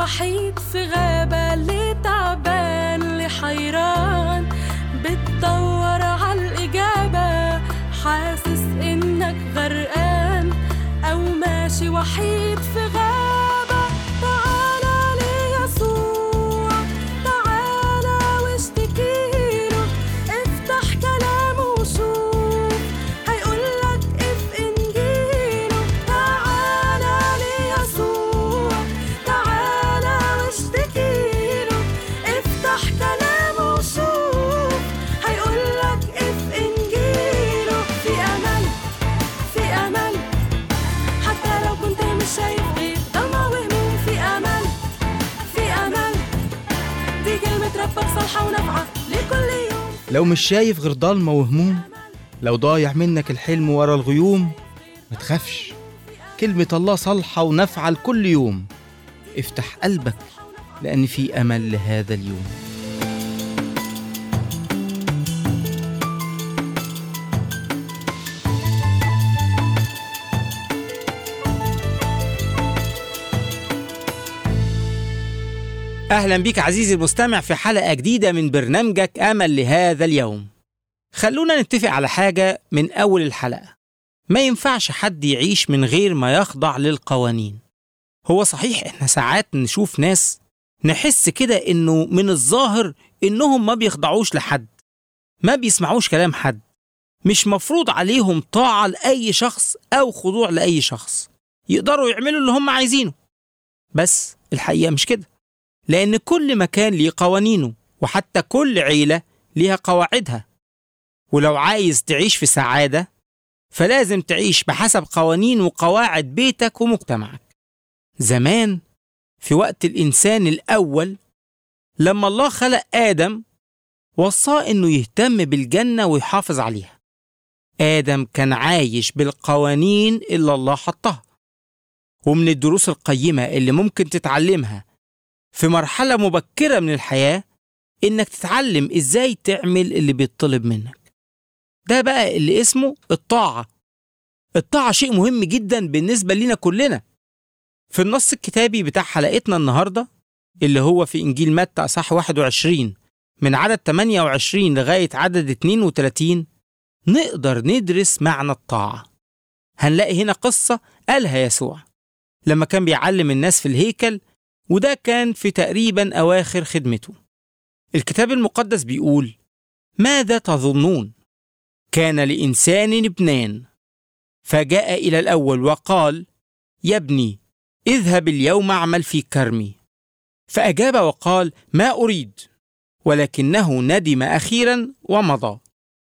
وحيد في غابة اللي تعبان اللي حيران بتدور عالإجابة حاسس إنك غرقان أو ماشي وحيد في غابة تعالى ليسوع تعالى واشتكيله افتح كلامه وشوف هيقولك اف انجيله تعالى ليسوع تعالى واشتكيله افتح كلامه وشوف هيقولك اف انجيله في امل في امل حتى لو كنت مش شايف غير ضلمة وهموم في امل في امل دي كلمة ربك صالحة ونافعة لكل يوم لو مش شايف غير ضلمة وهموم لو ضايع منك الحلم ورا الغيوم ما تخافش كلمة الله صالحة ونافعة لكل يوم افتح قلبك لأن في أمل لهذا اليوم أهلا بيك عزيزي المستمع في حلقة جديدة من برنامجك أمل لهذا اليوم خلونا نتفق على حاجة من أول الحلقة ما ينفعش حد يعيش من غير ما يخضع للقوانين هو صحيح احنا ساعات نشوف ناس نحس كده انه من الظاهر انهم ما بيخضعوش لحد ما بيسمعوش كلام حد مش مفروض عليهم طاعة لأي شخص أو خضوع لأي شخص يقدروا يعملوا اللي هم عايزينه بس الحقيقة مش كده لأن كل مكان ليه قوانينه وحتى كل عيلة ليها قواعدها ولو عايز تعيش في سعادة فلازم تعيش بحسب قوانين وقواعد بيتك ومجتمعك زمان في وقت الإنسان الأول لما الله خلق آدم وصاه إنه يهتم بالجنة ويحافظ عليها آدم كان عايش بالقوانين اللي الله حطها ومن الدروس القيمة اللي ممكن تتعلمها في مرحلة مبكرة من الحياة إنك تتعلم إزاي تعمل اللي بيطلب منك ده بقى اللي اسمه الطاعة الطاعة شيء مهم جدا بالنسبة لنا كلنا في النص الكتابي بتاع حلقتنا النهاردة اللي هو في إنجيل متى أصح 21 من عدد 28 لغاية عدد 32 نقدر ندرس معنى الطاعة هنلاقي هنا قصة قالها يسوع لما كان بيعلم الناس في الهيكل وده كان في تقريبا أواخر خدمته الكتاب المقدس بيقول ماذا تظنون كان لإنسان ابنان فجاء إلى الأول وقال يا ابني اذهب اليوم اعمل في كرمي فأجاب وقال ما أريد ولكنه ندم أخيرا ومضى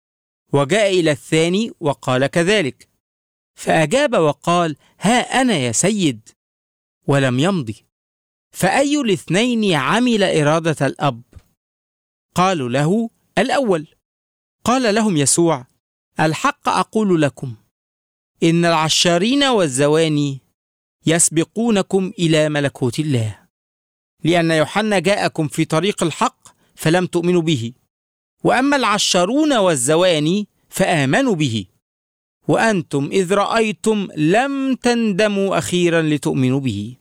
وجاء إلى الثاني وقال كذلك فأجاب وقال ها أنا يا سيد ولم يمضي فأي الاثنين عمل إرادة الأب قالوا له الأول قال لهم يسوع الحق أقول لكم إن العشارين والزواني يسبقونكم إلى ملكوت الله لأن يوحنا جاءكم في طريق الحق فلم تؤمنوا به وأما العشارون والزواني فآمنوا به وأنتم إذ رأيتم لم تندموا أخيرا لتؤمنوا به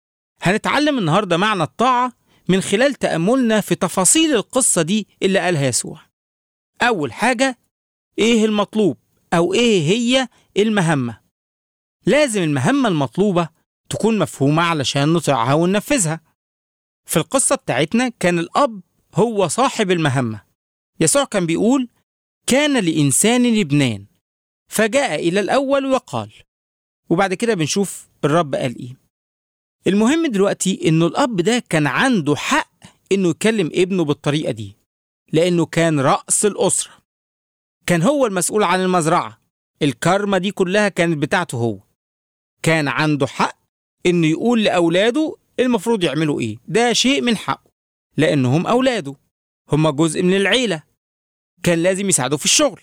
هنتعلم النهاردة معنى الطاعة من خلال تأملنا في تفاصيل القصة دي اللي قالها يسوع أول حاجة إيه المطلوب أو إيه هي المهمة لازم المهمة المطلوبة تكون مفهومة علشان نطيعها وننفذها في القصة بتاعتنا كان الأب هو صاحب المهمة يسوع كان بيقول كان لإنسان ابنان فجاء إلى الأول وقال وبعد كده بنشوف الرب قال إيه المهم دلوقتي إنه الأب ده كان عنده حق إنه يكلم ابنه بالطريقة دي لأنه كان رأس الأسرة كان هو المسؤول عن المزرعة الكارما دي كلها كانت بتاعته هو كان عنده حق إنه يقول لأولاده المفروض يعملوا إيه ده شيء من حقه لأنهم أولاده هم جزء من العيلة كان لازم يساعدوا في الشغل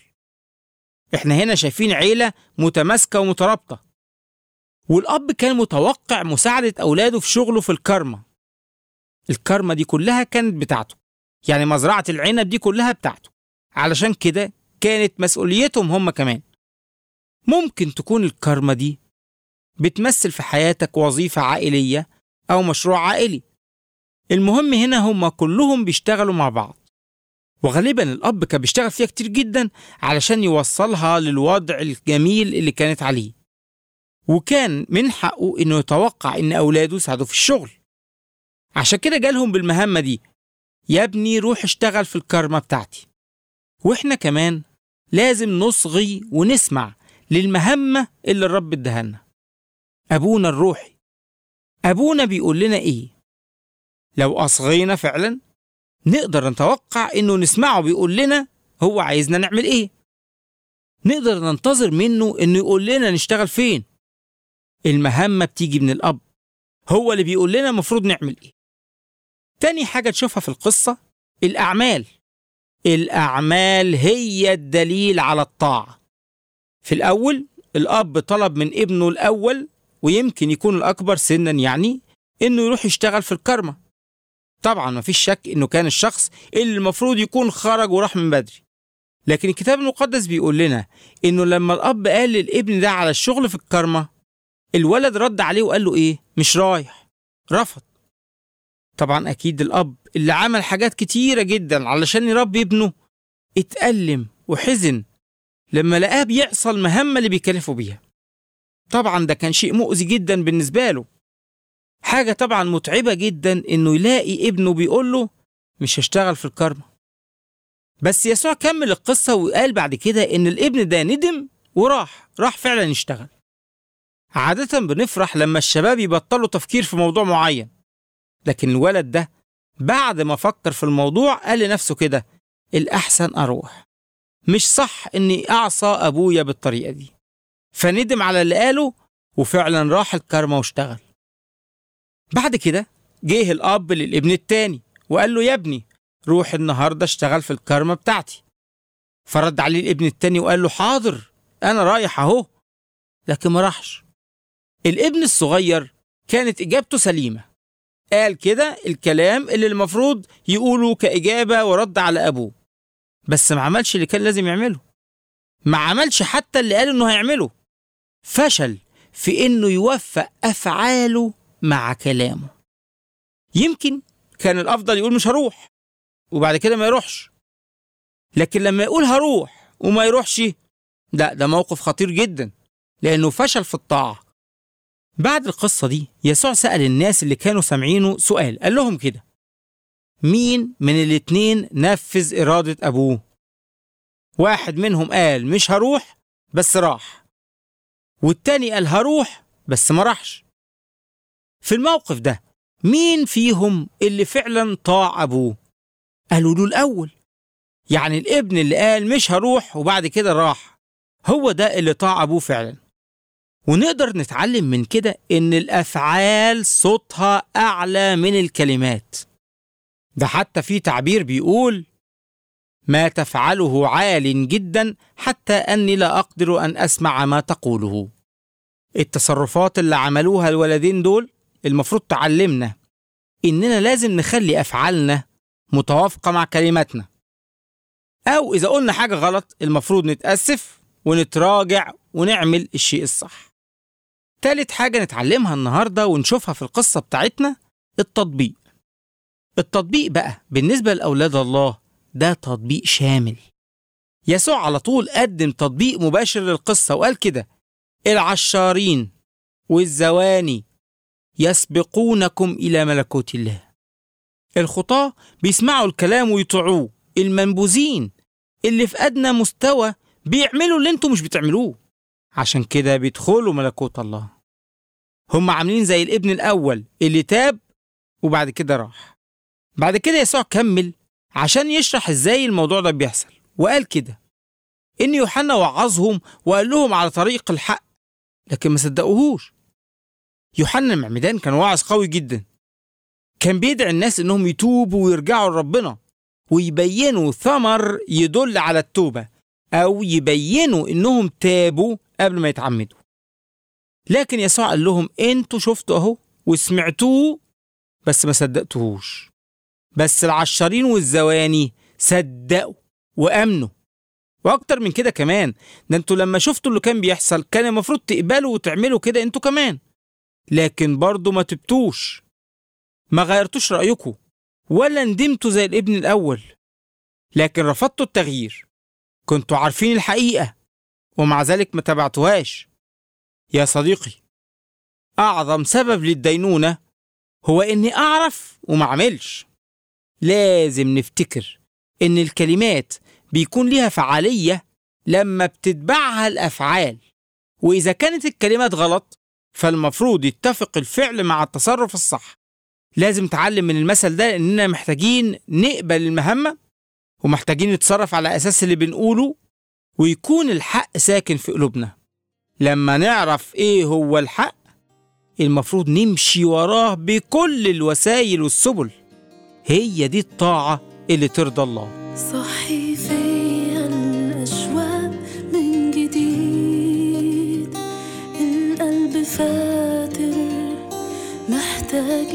احنا هنا شايفين عيلة متماسكة ومترابطة والأب كان متوقع مساعدة أولاده في شغله في الكارما الكارما دي كلها كانت بتاعته يعني مزرعة العنب دي كلها بتاعته علشان كده كانت مسؤوليتهم هم كمان ممكن تكون الكارما دي بتمثل في حياتك وظيفة عائلية أو مشروع عائلي المهم هنا هم كلهم بيشتغلوا مع بعض وغالبا الأب كان بيشتغل فيها كتير جدا علشان يوصلها للوضع الجميل اللي كانت عليه وكان من حقه إنه يتوقع إن أولاده يساعدوه في الشغل عشان كده جالهم بالمهمة دي يا ابني روح اشتغل في الكرمة بتاعتي واحنا كمان لازم نصغي ونسمع للمهمة اللي الرب ادهالنا أبونا الروحي أبونا بيقول لنا إيه لو أصغينا فعلا نقدر نتوقع إنه نسمعه بيقول لنا هو عايزنا نعمل إيه نقدر ننتظر منه إنه يقول لنا نشتغل فين المهمة بتيجي من الأب هو اللي بيقول لنا المفروض نعمل إيه تاني حاجة تشوفها في القصة الأعمال الأعمال هي الدليل على الطاعة في الأول الأب طلب من ابنه الأول ويمكن يكون الأكبر سنا يعني إنه يروح يشتغل في الكرمة طبعا مفيش شك إنه كان الشخص اللي المفروض يكون خرج وراح من بدري لكن الكتاب المقدس بيقول لنا إنه لما الأب قال للابن ده على الشغل في الكرمة الولد رد عليه وقال له إيه مش رايح رفض طبعا أكيد الأب اللي عمل حاجات كتيرة جدا علشان يربي ابنه اتألم وحزن لما لقاه بيعصى المهمة اللي بيكلفه بيها طبعا ده كان شيء مؤذي جدا بالنسبة له حاجة طبعا متعبة جدا انه يلاقي ابنه بيقول له مش هشتغل في الكرمة بس يسوع كمل القصة وقال بعد كده ان الابن ده ندم وراح راح فعلا يشتغل عادة بنفرح لما الشباب يبطلوا تفكير في موضوع معين لكن الولد ده بعد ما فكر في الموضوع قال لنفسه كده الأحسن أروح مش صح إني أعصى أبويا بالطريقة دي فندم على اللي قاله وفعلا راح الكرمة واشتغل بعد كده جه الأب للابن التاني وقال له يا ابني روح النهاردة اشتغل في الكرمة بتاعتي فرد عليه الابن التاني وقال له حاضر أنا رايح أهو لكن ما راحش الابن الصغير كانت إجابته سليمة قال كده الكلام اللي المفروض يقوله كإجابة ورد على أبوه بس ما عملش اللي كان لازم يعمله ما عملش حتى اللي قال إنه هيعمله فشل في إنه يوفق أفعاله مع كلامه يمكن كان الأفضل يقول مش هروح وبعد كده ما يروحش لكن لما يقول هروح وما يروحش لا ده موقف خطير جدا لأنه فشل في الطاعة بعد القصة دي يسوع سأل الناس اللي كانوا سامعينه سؤال قال لهم كده مين من الاتنين نفذ إرادة أبوه واحد منهم قال مش هروح بس راح والتاني قال هروح بس ما راحش في الموقف ده مين فيهم اللي فعلا طاع أبوه قالوا له الأول يعني الابن اللي قال مش هروح وبعد كده راح هو ده اللي طاع أبوه فعلا ونقدر نتعلم من كده إن الأفعال صوتها أعلى من الكلمات ده حتى في تعبير بيقول ما تفعله عال جدا حتى أني لا أقدر أن أسمع ما تقوله التصرفات اللي عملوها الولدين دول المفروض تعلمنا إننا لازم نخلي أفعالنا متوافقة مع كلماتنا أو إذا قلنا حاجة غلط المفروض نتأسف ونتراجع ونعمل الشيء الصح تالت حاجة نتعلمها النهاردة ونشوفها في القصة بتاعتنا التطبيق التطبيق بقى بالنسبة لأولاد الله ده تطبيق شامل يسوع على طول قدم تطبيق مباشر للقصة وقال كده العشارين والزواني يسبقونكم إلى ملكوت الله الخطاة بيسمعوا الكلام ويطيعوه المنبوذين اللي في أدنى مستوى بيعملوا اللي انتوا مش بتعملوه عشان كده بيدخلوا ملكوت الله هم عاملين زي الابن الأول اللي تاب وبعد كده راح بعد كده يسوع كمل عشان يشرح ازاي الموضوع ده بيحصل وقال كده إن يوحنا وعظهم وقال لهم على طريق الحق لكن ما صدقوهوش يوحنا المعمدان كان واعظ قوي جدا كان بيدعي الناس انهم يتوبوا ويرجعوا لربنا ويبينوا ثمر يدل على التوبه او يبينوا انهم تابوا قبل ما يتعمدوا لكن يسوع قال لهم انتوا شفتوا اهو وسمعتوه بس ما صدقتوهوش بس العشارين والزواني صدقوا وامنوا واكتر من كده كمان ده انتوا لما شفتوا اللي كان بيحصل كان المفروض تقبلوا وتعملوا كده انتوا كمان لكن برضه ما تبتوش ما غيرتوش رأيكم ولا ندمتوا زي الابن الأول لكن رفضتوا التغيير كنتوا عارفين الحقيقة ومع ذلك ما تبعتوهاش يا صديقي أعظم سبب للدينونة هو إني أعرف وما أعملش لازم نفتكر إن الكلمات بيكون ليها فعالية لما بتتبعها الأفعال وإذا كانت الكلمات غلط فالمفروض يتفق الفعل مع التصرف الصح لازم نتعلم من المثل ده إننا محتاجين نقبل المهمة ومحتاجين نتصرف على أساس اللي بنقوله ويكون الحق ساكن في قلوبنا لما نعرف إيه هو الحق المفروض نمشي وراه بكل الوسائل والسبل هي دي الطاعة اللي ترضى الله صحي فيا الأشواق من جديد القلب فاتر محتاج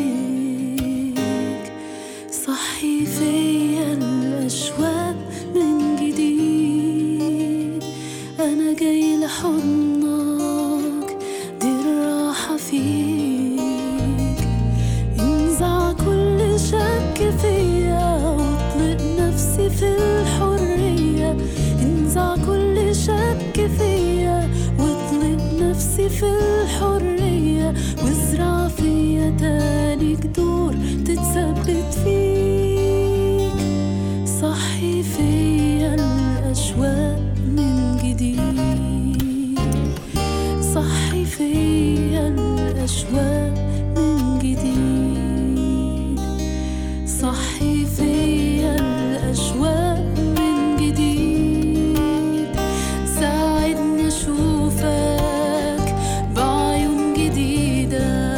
إليك صحي فيا الأشواق من جديد أنا جاي لحضنك دي الراحة فيك انزع كل شك فيا واطلق نفسي في الحرية انزع كل شك فيا واطلق نفسي في الحرية وازرع فيا تاني جذور تتثبت فيك صحي فيا الأشواق من جديد صحي فيا الأشواق من جديد صحي فيا الأشواق من جديد ساعدني أشوفك بعيون جديدة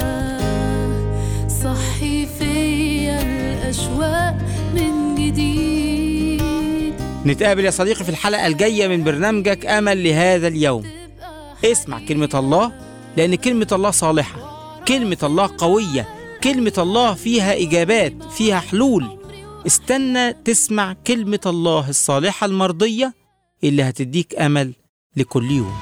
صحي فيا الأشواق من جديد نتقابل يا صديقي في الحلقة الجاية من برنامجك أمل لهذا اليوم اسمع كلمة الله لأن كلمة الله صالحة كلمة الله قوية كلمة الله فيها إجابات فيها حلول استنى تسمع كلمة الله الصالحة المرضية اللي هتديك أمل لكل يوم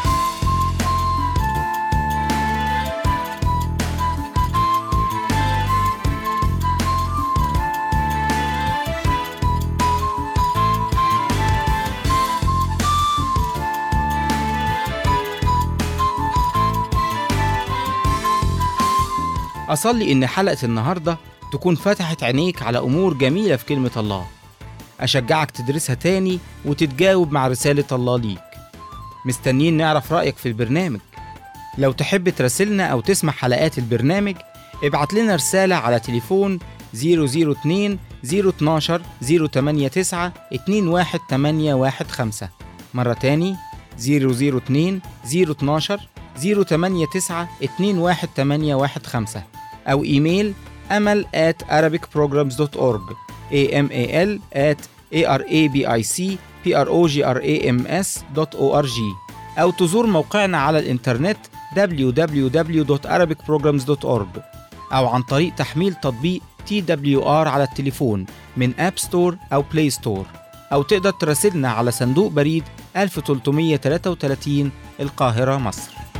أصلي إن حلقة النهاردة تكون فتحت عينيك على أمور جميلة في كلمة الله أشجعك تدرسها تاني وتتجاوب مع رسالة الله ليك مستنيين نعرف رأيك في البرنامج لو تحب تراسلنا أو تسمع حلقات البرنامج ابعت لنا رسالة على تليفون 002 012 089 21815 مرة تاني 002 012 089 21815 أو إيميل أمل at arabicprograms.org amal at arabicprograms.org أو تزور موقعنا على الإنترنت www.arabicprograms.org أو عن طريق تحميل تطبيق TWR على التليفون من أب ستور أو بلاي ستور أو تقدر تراسلنا على صندوق بريد 1333 القاهرة مصر